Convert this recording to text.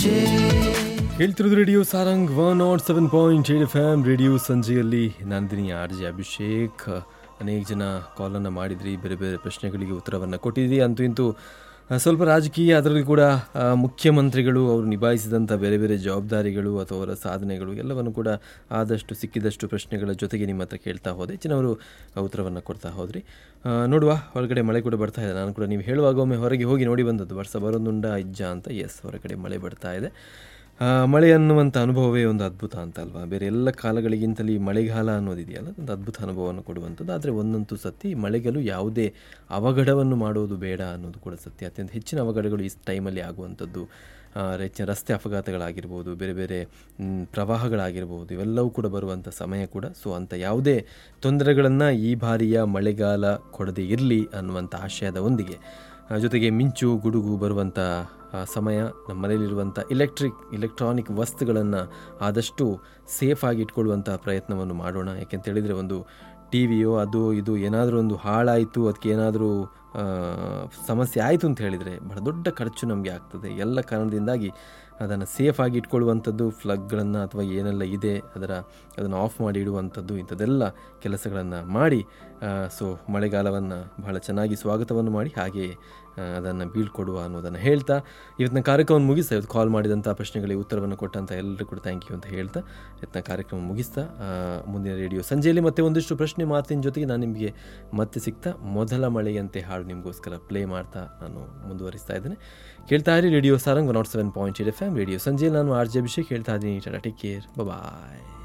ಅಭಿಷೇಕ್ ಕೇಳ್ತಿರೋದು radio Sarang one nought seven point eight F M radio ಸಂಜೆಯಲ್ಲಿ Nandini R J Abhishek ಅನೇಕ ಜನ ಕಾಲನ್ನು ಮಾಡಿದ್ರಿ ಬೇರೆ ಬೇರೆ ಪ್ರಶ್ನೆಗಳಿಗೆ ಉತ್ತರವನ್ನು ಕೊಟ್ಟಿದ್ರಿ ಅಂತೂ ಇಂತೂ ಆ, ಸ್ವಲ್ಪ ರಾಜಕೀಯ ಅದರಲ್ಲಿ ಕೂಡ ಆ, ಮುಖ್ಯಮಂತ್ರಿಗಳು ಅವರು ನಿಭಾಯಿಸಿದಂಥ ಬೇರೆ ಬೇರೆ ಜವಾಬ್ದಾರಿಗಳು ಅಥವಾ ಅವರ ಸಾಧನೆಗಳು ಎಲ್ಲವನ್ನು ಕೂಡ ಆದಷ್ಟು ಸಿಕ್ಕಿದಷ್ಟು ಪ್ರಶ್ನೆಗಳ ಜೊತೆಗೆ ನಿಮ್ಮ ಹತ್ರ ಕೇಳ್ತಾ ಹೋದೆ ಹೆಚ್ಚಿನವರು ಉತ್ತರವನ್ನು ಕೊಡ್ತಾ ಹೋದ್ರಿ ಆ, ನೋಡುವ ಹೊರಗಡೆ ಮಳೆ ಕೂಡ ಬರ್ತಾ ಇದೆ ನಾನು ಕೂಡ ನೀವು ಹೇಳುವಾಗ ಒಮ್ಮೆ ಹೊರಗೆ ಹೋಗಿ ನೋಡಿ ಬಂದದ್ದು ವರ್ಷ ಬರೋದುಂಡ ಇಜ್ಜ ಅಂತ ಎಸ್ ಹೊರಗಡೆ ಮಳೆ ಬರ್ತಾ ಇದೆ ಆ, ಮಳೆ ಅನ್ನುವಂಥ ಅನುಭವವೇ ಒಂದು ಅದ್ಭುತ ಅಂತ ಅಲ್ವಾ ಬೇರೆ ಎಲ್ಲ ಕಾಲಗಳಿಗಿಂತಲೂ ಈ ಮಳೆಗಾಲ ಅನ್ನೋದಿದೆಯಲ್ಲ ಒಂದು ಅದ್ಭುತ ಅನುಭವವನ್ನು ಕೊಡುವಂಥದ್ದು ಆದರೆ ಒಂದಂತೂ ಸತ್ಯ ಈ ಮಳೆಗಲು ಯಾವುದೇ ಅವಘಡವನ್ನು ಮಾಡೋದು ಬೇಡ ಅನ್ನೋದು ಕೂಡ ಸತ್ಯ ಅತ್ಯಂತ ಹೆಚ್ಚಿನ ಅವಘಡಗಳು ಈ ಟೈಮಲ್ಲಿ ಆಗುವಂಥದ್ದು ಆ, ಹೆಚ್ಚಿನ ರಸ್ತೆ ಅಪಘಾತಗಳಾಗಿರ್ಬೋದು ಬೇರೆ ಬೇರೆ ಮ್, ಪ್ರವಾಹಗಳಾಗಿರ್ಬೋದು ಇವೆಲ್ಲವೂ ಕೂಡ ಬರುವಂಥ ಸಮಯ ಕೂಡ ಸೊ ಅಂಥ ಯಾವುದೇ ತೊಂದರೆಗಳನ್ನು ಈ ಬಾರಿಯ ಮಳೆಗಾಲ ಕೊಡದೇ ಇರಲಿ ಅನ್ನುವಂಥ ಆಶಯದ ಒಂದಿಗೆ ಆ, ಜೊತೆಗೆ ಮಿಂಚು ಗುಡುಗು ಬರುವಂಥ ಆ, ಸಮಯ ನಮ್ಮ ಮನೆಯಲ್ಲಿರುವಂಥ ಇಲೆಕ್ಟ್ರಿಕ್ ಇಲೆಕ್ಟ್ರಾನಿಕ್ ವಸ್ತುಗಳನ್ನು ಆದಷ್ಟು ಸೇಫಾಗಿ ಇಟ್ಕೊಳ್ಳುವಂಥ ಪ್ರಯತ್ನವನ್ನು ಮಾಡೋಣ ಯಾಕೆಂತೇಳಿದರೆ ಒಂದು ಟಿ ವಿಯೋ ಅದು ಇದು ಏನಾದರೂ ಒಂದು ಹಾಳಾಯಿತು ಅದಕ್ಕೆ ಏನಾದರೂ ಸಮಸ್ಯೆ ಆಯಿತು ಅಂತ ಹೇಳಿದರೆ ಬಹಳ ದೊಡ್ಡ ಖರ್ಚು ನಮಗೆ ಆಗ್ತದೆ ಎಲ್ಲ ಕಾರಣದಿಂದಾಗಿ ಅದನ್ನು ಸೇಫಾಗಿ ಇಟ್ಕೊಳ್ಳುವಂಥದ್ದು ಫ್ಲಗ್ಗಳನ್ನು ಅಥವಾ ಏನೆಲ್ಲ ಇದೆ ಅದರ ಅದನ್ನು ಆಫ್ ಮಾಡಿ ಇಡುವಂಥದ್ದು ಇಂಥದ್ದೆಲ್ಲ ಕೆಲಸಗಳನ್ನು ಮಾಡಿ ಸೊ ಮಳೆಗಾಲವನ್ನು ಬಹಳ ಚೆನ್ನಾಗಿ ಸ್ವಾಗತವನ್ನು ಮಾಡಿ ಹಾಗೆ ಅದನ್ನು ಬೀಳ್ಕೊಡುವ ಅನ್ನೋದನ್ನು ಹೇಳ್ತಾ ಇವತ್ತಿನ ಕಾರ್ಯಕ್ರಮವನ್ನು ಮುಗಿಸ್ತಾ ಇವತ್ತು ಕಾಲ್ ಮಾಡಿದಂಥ ಪ್ರಶ್ನೆಗಳಿಗೆ ಉತ್ತರವನ್ನು ಕೊಟ್ಟಂಥ ಎಲ್ಲರಿಗೂ ಕೂಡ ಥ್ಯಾಂಕ್ ಯು ಅಂತ ಹೇಳ್ತಾ ಇವತ್ತಿನ ಕಾರ್ಯಕ್ರಮ ಮುಗಿಸ್ತಾ ಆ, ಮುಂದಿನ ರೇಡಿಯೋ ಸಂಜೆಯಲ್ಲಿ ಮತ್ತೆ ಒಂದಿಷ್ಟು ಪ್ರಶ್ನೆ ಮಾತಿನ ಜೊತೆಗೆ ನಾನು ನಿಮಗೆ ಮತ್ತೆ ಸಿಗ್ತಾ ಮೊದಲ ಮಳೆಯಂತೆ ಹಾಡು ನಿಮಗೋಸ್ಕರ ಪ್ಲೇ ಮಾಡ್ತಾ ನಾನು ಮುಂದುವರಿಸ್ತಾ ಇದ್ದೇನೆ ಕೇಳ್ತಾ ಇರಿ radio Sarang one nought seven point eight F M radio ಸಂಜೆ ನಾನು ಆರ್ ಜೆ ಅಭಿಷೇಕ್ ಹೇಳ್ತಾ ಇದ್ದೀನಿ ಟಾಟಾ ಟೇಕ್ ಕೇರ್ ಬಾಯ್